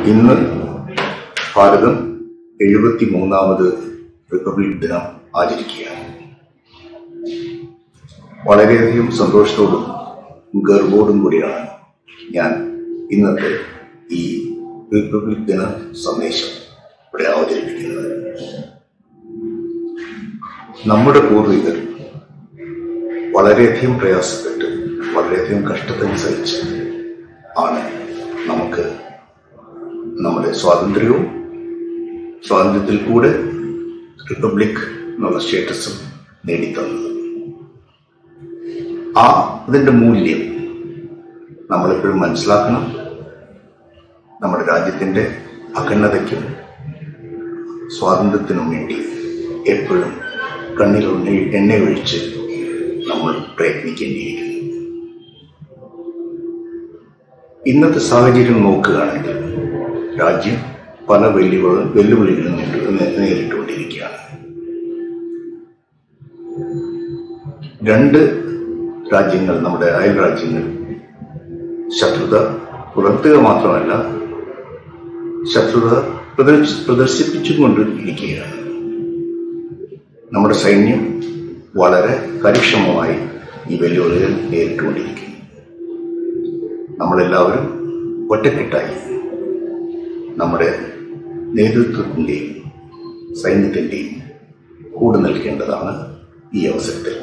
ഇന്ന് ഭാരതം എഴുപത്തി മൂന്നാമത് റിപ്പബ്ലിക് ദിനം ആചരിക്കുകയാണ് വളരെയധികം സന്തോഷത്തോടും ഗർവോടും കൂടിയാണ് ഞാൻ ഇന്നത്തെ ഈ റിപ്പബ്ലിക് ദിന സന്ദേശം ഇവിടെ അവതരിപ്പിക്കുന്നത് നമ്മുടെ പൂർവികർ വളരെയധികം പ്രയാസപ്പെട്ട് വളരെയധികം കഷ്ടത്തിന് സഹിച്ച് ആണ് നമുക്ക് നമ്മുടെ സ്വാതന്ത്ര്യവും സ്വാതന്ത്ര്യത്തിൽ കൂടെ റിപ്പബ്ലിക് എന്നുള്ള സ്റ്റേറ്റസും നേടിത്തന്നത് ആ അതിൻ്റെ മൂല്യം നമ്മളെപ്പോഴും മനസ്സിലാക്കണം നമ്മുടെ രാജ്യത്തിൻ്റെ അഖണ്ഡതയ്ക്കും സ്വാതന്ത്ര്യത്തിനും വേണ്ടി എപ്പോഴും കണ്ണിൽ എണ്ണ എണ്ണയൊഴിച്ച് നമ്മൾ പ്രയത്നിക്കേണ്ടിയിരിക്കുന്നു ഇന്നത്തെ സാഹചര്യം നോക്കുകയാണെങ്കിൽ രാജ്യം പല വെല്ലുവിളി വെല്ലുവിളികളും നേരിട്ട് നേ- നേരിട്ടുകൊണ്ടിരിക്കുകയാണ് രണ്ട് രാജ്യങ്ങൾ നമ്മുടെ അയൽ രാജ്യങ്ങൾ ശത്രുത പുലർത്തുക മാത്രമല്ല ശത്രുത പ്രദർശി പ്രദർശിപ്പിച്ചുകൊണ്ട് ഇരിക്കുകയാണ് നമ്മുടെ സൈന്യം വളരെ കാര്യക്ഷമമായി ഈ വെല്ലുവിളികൾ നേരിട്ടുകൊണ്ടിരിക്കുന്നു നമ്മളെല്ലാവരും ഒറ്റക്കെട്ടായി നമ്മുടെ നേതൃത്വത്തിൻ്റെയും സൈന്യത്തിൻ്റെയും കൂടെ നിൽക്കേണ്ടതാണ് ഈ അവസരത്തിൽ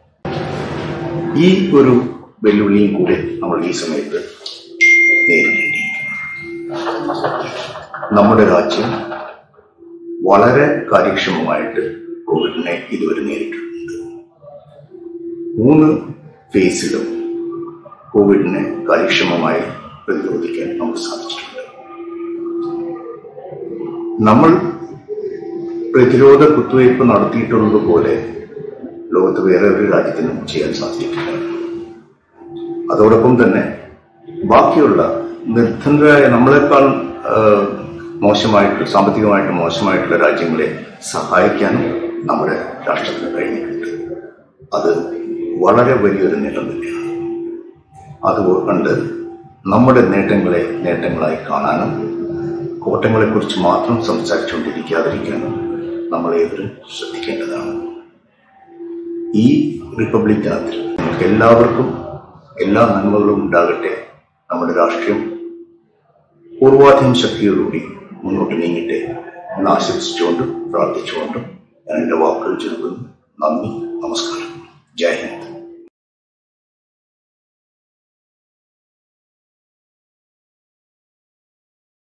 ഈ ഒരു വെല്ലുവിളിയും കൂടി നമ്മൾ ഈ സമയത്ത് നേരിടേണ്ടിയിരിക്കുന്നു നമ്മുടെ രാജ്യം വളരെ കാര്യക്ഷമമായിട്ട് കോവിഡിനെ ഇതുവരെ നേരിട്ടിട്ടുണ്ട് മൂന്ന് ഫേസിലും കോവിഡിനെ കാര്യക്ഷമമായി പ്രതിരോധിക്കാൻ നമുക്ക് സാധിച്ചിട്ടുണ്ട് നമ്മൾ പ്രതിരോധ കുത്തിവയ്പ് നടത്തിയിട്ടുള്ളത് പോലെ ലോകത്ത് വേറെ ഒരു രാജ്യത്തിനും ചെയ്യാൻ സാധിച്ചിട്ടില്ല അതോടൊപ്പം തന്നെ ബാക്കിയുള്ള നിർദ്ധനരായ നമ്മളെക്കാൾ ആ, മോശമായിട്ട് സാമ്പത്തികമായിട്ട് മോശമായിട്ടുള്ള രാജ്യങ്ങളെ സഹായിക്കാനും നമ്മുടെ രാഷ്ട്രത്തിന് കഴിഞ്ഞിട്ടുണ്ട് അത് വളരെ വലിയൊരു നേട്ടം തന്നെയാണ് അതുകൊണ്ട് നമ്മുടെ നേട്ടങ്ങളെ നേട്ടങ്ങളായി കാണാനും കോട്ടങ്ങളെക്കുറിച്ച് മാത്രം സംസാരിച്ചുകൊണ്ടിരിക്കാതിരിക്കാനും നമ്മൾ ഏവരും ശ്രദ്ധിക്കേണ്ടതാണ് ഈ റിപ്പബ്ലിക് ദിനത്തിൽ നമുക്ക് എല്ലാവർക്കും എല്ലാ നന്മകളും ഉണ്ടാകട്ടെ നമ്മുടെ രാഷ്ട്രീയം പൂർവാധീന ശക്തിയോടുകൂടി മുന്നോട്ട് നീങ്ങട്ടെ എന്ന് ആശംസിച്ചുകൊണ്ടും പ്രാർത്ഥിച്ചുകൊണ്ടും ഞാൻ എൻ്റെ വാക്കുകൾ ചുരുക്കുന്നു നന്ദി നമസ്കാരം ജയ് ഹിന്ദ്